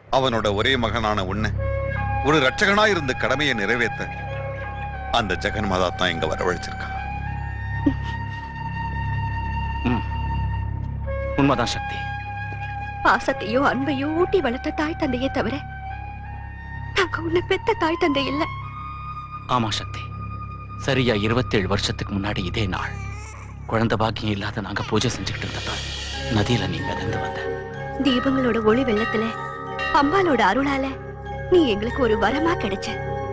அவனோட ஒரே மகனான உன்னை ஒரு ரட்சகனாய் இருந்த கடமையை நிறைவேற்ற அந்த ஜெகன்மாதா தான் இங்க வரவழைச்சிருக்கான் உண்மைதான் சக்தி பாசத்தையோ அன்பையோ ஊட்டி வளர்த்த தாய் தந்தையே தவிர நாங்க உன்னை பெத்த தாய் தந்தை இல்ல ஆமா சக்தி சரியா இருபத்தேழு வருஷத்துக்கு முன்னாடி இதே நாள் குழந்தை பாக்கியம் இல்லாத நாங்க பூஜை செஞ்சுக்கிட்டு இருந்தப்ப நதியில நீ மிதந்து வந்த தீபங்களோட ஒளி வெள்ளத்துல அம்பாலோட அருளால நீ எங்களுக்கு ஒரு வரமா கிடைச்ச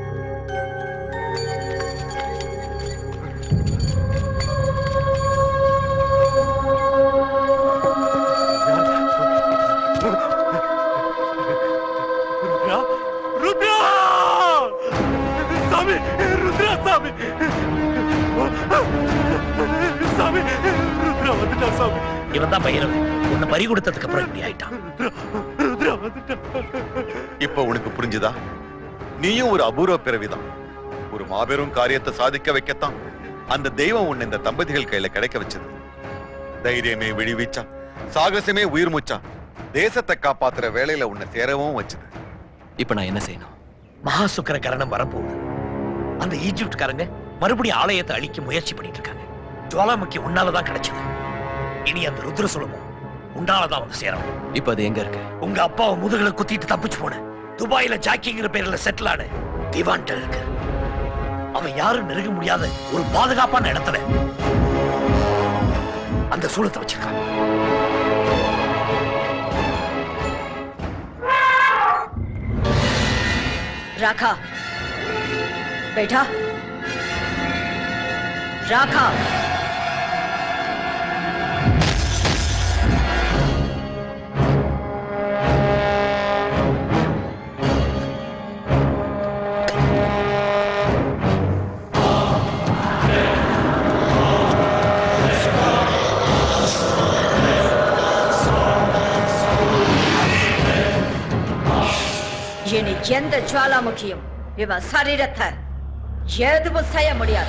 ருத்ரா ருத்ரா சாமி ருத்ரா சாமி சாமி ருத்ரா வந்துட்டா சாமி இவன் தான் பையன் உன்னை பறி கொடுத்ததுக்கு அப்புறம் இப்படி ஆயிட்டான் ருத்ரா வந்துட்டா இப்ப உனக்கு புரிஞ்சுதா நீயும் ஒரு அபூர்வ பிறவிதான் ஒரு மாபெரும் காரியத்தை சாதிக்க வைக்கத்தான் அந்த தெய்வம் உன்னை இந்த தம்பதிகள் கையில கிடைக்க வச்சது தைரியமே விழிவீச்சா சாகசமே உயிர் மூச்சா தேசத்தை காப்பாத்துற வேலையில உன்னை சேரவும் வச்சது இப்ப நான் என்ன செய்யணும் மகா சுக்கர கரணம் வரப்போகுது அந்த ஈஜிப்ட்காரங்க மறுபடியும் ஆலயத்தை அழிக்க முயற்சி பண்ணிட்டு இருக்காங்க ஜுவாலாமுக்கி உன்னாலதான் கிடைச்சது இனி அந்த ருத்ர சுலமும் உன்னாலதான் வந்து சேரணும் இப்ப அது எங்க இருக்கு உங்க அப்பாவை முதுகுல குத்திட்டு தப்பிச்சு போன துபாயில ஜாக்கிங்கிற பேர்ல செட்டில் ஆன திவான்ட இருக்கு அவன் யாரும் நெருங்க முடியாத ஒரு பாதுகாப்பான இடத்துல அந்த சூளத்தை வச்சிருக்கான் राखा बेटा राखा இனி எந்த ஜுவாலாமுகியும் இவன் சரீரத்தை எதுவும் செய்ய முடியாது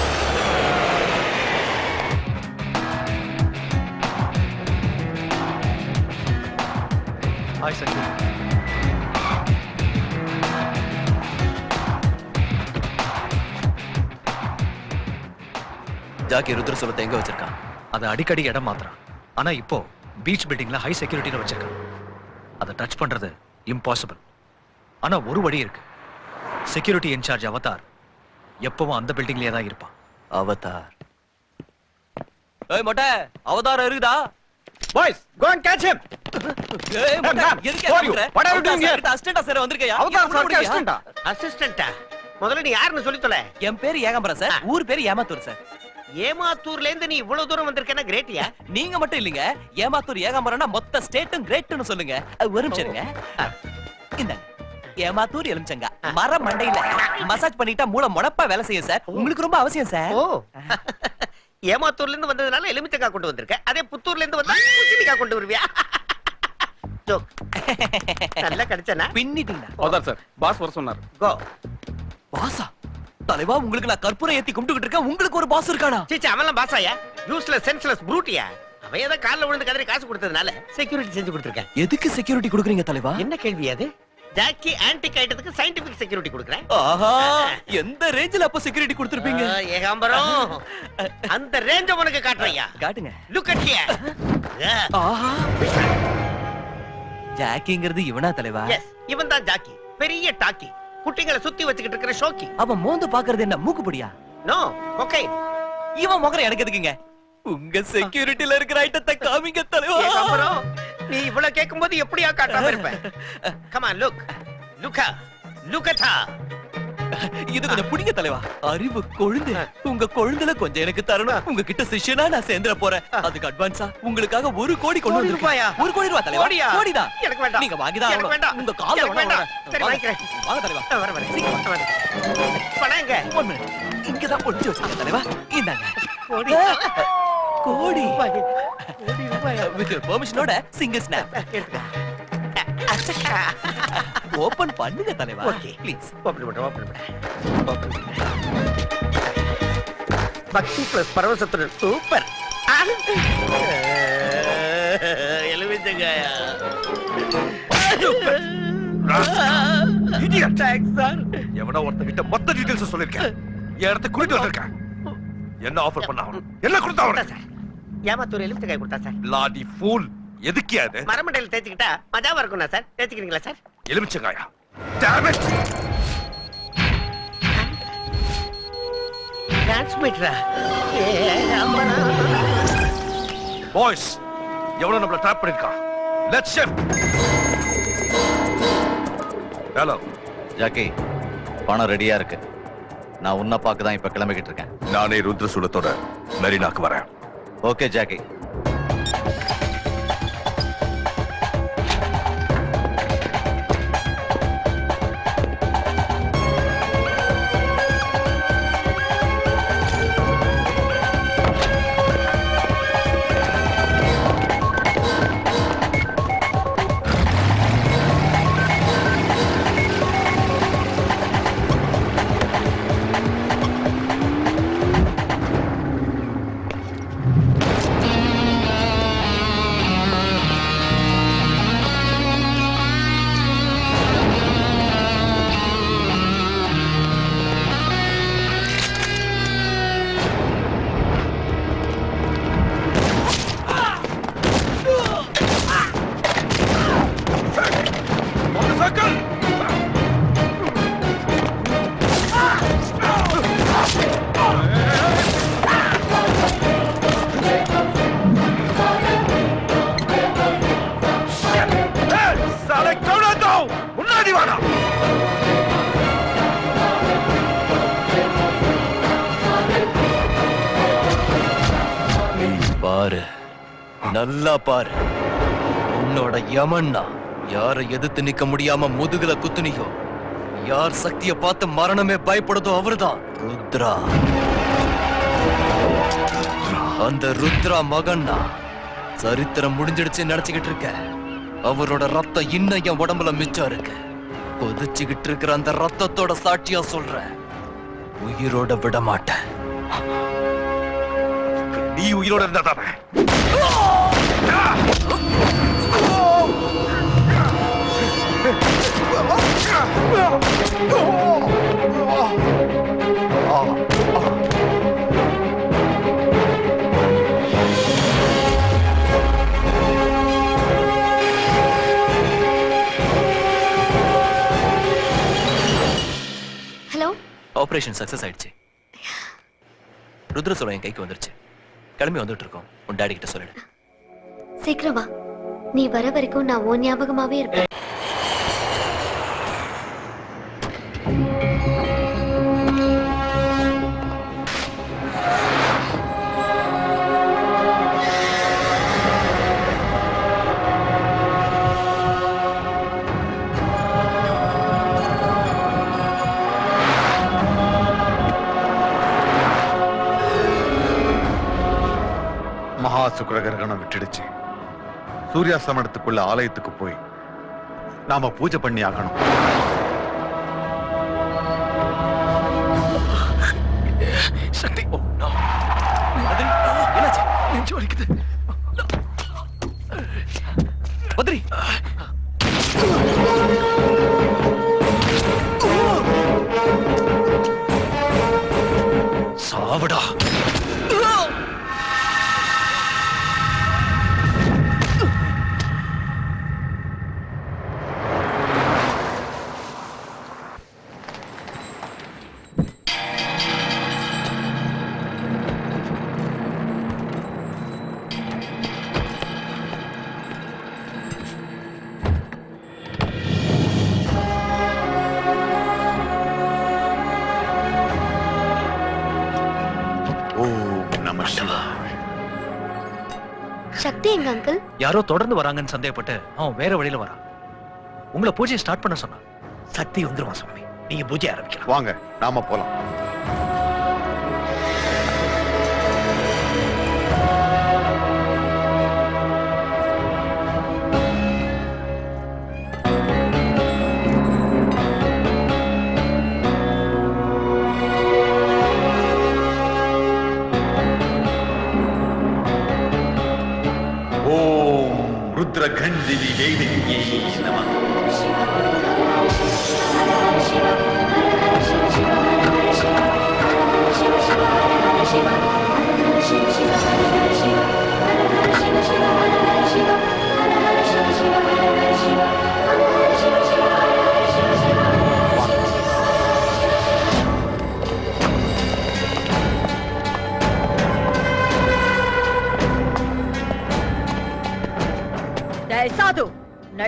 ஹாய் சக்தி ஜாக்கி ருத்ர சொல்லத்தை எங்க வச்சிருக்கான் அதை அடிக்கடி இடம் மாத்துறான் ஆனா இப்போ பீச் பில்டிங்ல ஹை செக்யூரிட்டில வச்சிருக்கான் அதை டச் பண்றது இம்பாசிபிள் ஆனா ஒரு வழி இருக்கு செக்யூரிட்டி இன்சார்ஜ் அவதார் எப்பவும் அந்த பில்டிங்லயே தான் இருப்பான் அவதார் ஏய் மொட்டை அவதாரம் இருக்குதா boys go and catch him ஏய் மொட்டை ma'am, எதுக்கு who are you? What are you doing here? அசிஸ்டண்டா சார் வந்திருக்கயா அவதார் சார் அசிஸ்டண்டா அசிஸ்டண்டா முதல்ல நீ யாருன்னு சொல்லி தொலை என் பேரு ஏகாம்பரம் சார் ஊர் பேரு ஏமாத்தூர் சார் ஏமாத்தூர்ல இருந்து நீ இவ்வளவு தூரம் வந்திருக்கேன்னா கிரேட்டியா நீங்க மட்டும் இல்லைங்க ஏமாத்தூர் ஏகாம்பரம்னா மொத்த ஸ்டேட்டும் கிரேட்னு சொல்லுங்க அது ஒரு நிமிஷம் இருங்க ஆ, இந்தாங்க ஏமாத்தூர் எலுமிச்சங்க மர மண்டையில மசாஜ் பண்ணிட்டா மூளை முடப்பா வேலை செய்யும் சார் உங்களுக்கு ரொம்ப அவசியம் சார் ஓ ஏமாத்தூர்ல இருந்து வந்ததுனால எலுமிச்சக்காய் கொண்டு வந்திருக்க அதே புத்தூர்ல இருந்து வந்தா பூசணிக்காய் கொண்டு வருவியா ஜோக் நல்லா கிடைச்சனா பின்னிட்டீங்க அவதார் சார் பாஸ் வர சொன்னார் கோ பாசா தலைவா உங்களுக்கு நான் கற்பூரம் ஏத்தி கும்பிட்டுக்கிட்டு இருக்கேன் உங்களுக்கு ஒரு பாஸ் இருக்கானா சீச்சா அவன்லாம் பாசாயா யூஸ்லெஸ் சென்ஸ்லெஸ் ப்ரூட்டியா அவன் ஏதோ கால்ல விழுந்து கதறி காசு கொடுத்ததுனால செக்யூரிட்டி செஞ்சு கொடுத்துருக்கேன் எதுக்கு செக்யூரிட்டி கொடுக்குறீங்க தலைவா என்ன கேள்வி அது ஜாக்கி ஆன்டிக் ஐட்டத்துக்கு சயின்டிபிக் செக்யூரிட்டி கொடுக்குறேன் ஆஹா எந்த ரேஞ்சில அப்ப செக்யூரிட்டி கொடுத்துருப்பீங்க ஆ, ஏகாம்பரம் அந்த ரேஞ்ச உனக்கு காட்டுறையா காட்டுங்க லுக் அட் ஹியர் ஆஹா ஜாக்கிங்கிறது இவனா தலைவா எஸ் இவன் தான் ஜாக்கி பெரிய டாக்கி குட்டிங்களை சுத்தி வச்சுக்கிட்டு இருக்கிற ஷோக்கி அவன் மோந்து பாக்குறது என்ன மூக்குப்படியா நோ ஓகே இவன் முகர எனக்கு எதுக்குங்க உங்க செக்யூரிட்டில இருக்கிற ஐட்டத்தை காமிங்க தலைவா ஏகாம்பரம் நீ இவ்வளவு கேட்கும்போது எப்படியா காட்டாம இருப்ப கம் ஆன் லுக் லுக்கா லுக்கட்டா இது கொஞ்சம் புடிங்க தலைவா அறிவு கொழுந்து உங்க கொழுந்துல கொஞ்சம் எனக்கு தரணும் உங்க கிட்ட சிஷ்யனா நான் சேர்ந்துட போறேன் அதுக்கு அட்வான்ஸா உங்களுக்காக ஒரு கோடி கொண்டு கோடி ரூபாயா? வந்திருக்கேன் ஒரு கோடி ரூபாய் தலைவா கோடியா? கோடிதான் எனக்கு வேண்டாம். நீங்க வாங்கிதான் எனக்கு ஆகணும். வேண்டாம். உங்க கால்ல எனக்கு வேணா வேண்டாம். விடுறேன். சரி, வாங்க. வாங்கிக்கிறேன். வாங்க தலைவா வர வர சீக்கிரம் வர பணம் எங்க ஒன் மினிட் இங்கதான் ஒளிச்சு வச்சிருக்கேன் தலைவா இந்தாங்க கோடி கோடி கோடி ரூபாயா வித் பெர்மிஷனோட சிங்கிள் ஸ்னாப் ஓபன் பண்ணுங்க தலைவா ஓகே ப்ளீஸ் ஓப்பன் பண்றேன் ஓப்பன் பண்றேன் ஓப்பன் பண்றேன் பக்தி பிளஸ் பரவசத்துடன் சூப்பர் எலுமிச்சங்காயா idiot. சார் எவனோ ஒருத்தகிட்ட மொத்த டீடைல்ஸ் சொல்லிருக்கேன் என் இடத்த குறிட்டு வந்திருக்கேன் என்ன ஆஃபர் பண்ண அவன் என்ன கொடுத்தா அவன் சார் ஏமாத்தூர் எலுமிச்சக்காய் கொடுத்தா சார் லாடி ஃபூல் எதுக்கு அது மரமண்டையில் தேய்ச்சிக்கிட்டா மஜாவா இருக்கும்ண்ணா சார் தேய்ச்சிக்கிறீங்களா சார் எலுமிச்சங்காயா Damn it! டிரான்ஸ்மிட்டரா பாய்ஸ் எவ்வளவு நம்மள ட்ராப் பண்ணிருக்கான் லெட்ஸ் ஷிஃப்ட் ஹலோ ஜாக்கி பணம் ரெடியா இருக்கு நான் உன்னை பார்க்க தான் இப்ப கிளம்பிக்கிட்டு இருக்கேன் நானே ருத்ரசூலத்தோட மெரினாக்கு வரேன் ஓகே ஜாக்கி சாலை கவுனாதோ முன்னாடி வாடா நீ பாரு நல்லா பாரு உன்னோட யமன்னா யாரை எதிர்த்து நிக்க முடியாம முதுகுல குத்துனியோ யார் சக்திய பார்த்து மரணமே பயப்படுதோ அவர்தான் ருத்ரா அந்த ருத்ரா மகன்னா சரித்திரம் முடிஞ்சிடுச்சு நினைச்சுக்கிட்டு இருக்க அவரோட ரத்தம் இன்னும் என் உடம்புல மிச்சம் இருக்கு கொதிச்சுக்கிட்டு இருக்கிற அந்த ரத்தத்தோட சாட்சியா சொல்றேன் உயிரோட விட மாட்டேன் நீ உயிரோட இருந்தா தானே ஹலோ ஆபரேஷன் சக்சஸ் ஆயிடுச்சு ருத்ரசோலம் என் கைக்கு வந்துருச்சு கிளம்பி வந்துட்டு இருக்கோம் உன் டாடி கிட்ட சொல்லிடு சீக்கிரம் வா நீ வர வரைக்கும் நான் உன் ஞாபகமாவே இருப்பேன் மகா சுக்கிர கிரகணம் விட்டுடுச்சு சூர்யாஸ்தமனத்துக்குள்ள ஆலயத்துக்கு போய் நாம பூஜை பண்ணி ஆகணும் சக்தி என்னாச்சு நெஞ்சு வலிக்குது பத்ரி சாவடா ஓம் நம சிவாய சக்தி எங்க அங்கிள் யாரோ தொடர்ந்து வராங்கன்னு சந்தேகப்பட்டு அவன் வேற வழியில வரான் உங்களை பூஜையை ஸ்டார்ட் பண்ண சொன்னான் சக்தி வந்துருவான் சுவாமி நீங்க பூஜை ஆரம்பிக்கலாம் வாங்க நாம போலாம் ஓம் ருத்ரகண்டினி தேவியே நம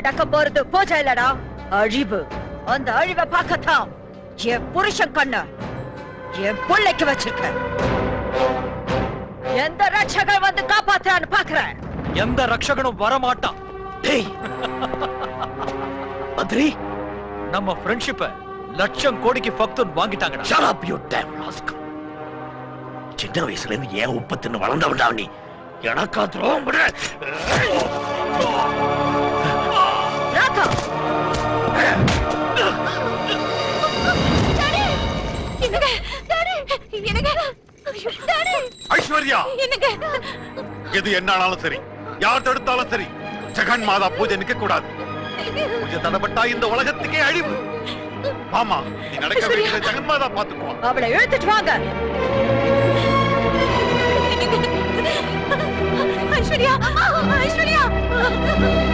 நடக்க போறது பூஜை இல்லடா அழிவு அந்த அழிவை பார்க்கத்தான் என் புருஷன் கண்ண என் பிள்ளைக்கு வச்சிருக்க எந்த ரட்சகர் வந்து காப்பாத்துறான்னு பாக்குறேன் எந்த ரக்ஷகனும் வரமாட்டான் டேய் மந்திரி நம்ம ஃப்ரெண்ட்ஷிப்பை லட்சம் கோடிக்கு ஃபக்துன் வாங்கிட்டாங்கடா Shut up, you damn rascal. சின்ன வயசுல இருந்து ஏன் உப்ப தின்னு வளர்ந்தவன்டா நீ எனக்கா துரோகம் பண்ற? ராகா என்னங்க டாடி என்னங்க ஐயோ, டாடி ஐஸ்வர்யா என்னங்க எது என்ன ஆனாலும் சரி யார் தடுத்தாலும் சரி ஜெகன் மாதா பூஜை நிக்க கூடாது பூஜை தடப்பட்டா இந்த உலகத்துக்கே அழிவு ஆமா நீ நடக்க வேண்டிய ஜெகன் மாதா பாத்துக்குவா அவளை இழுத்துட்டு வாங்க ஐஸ்வர்யா ஐஸ்வர்யா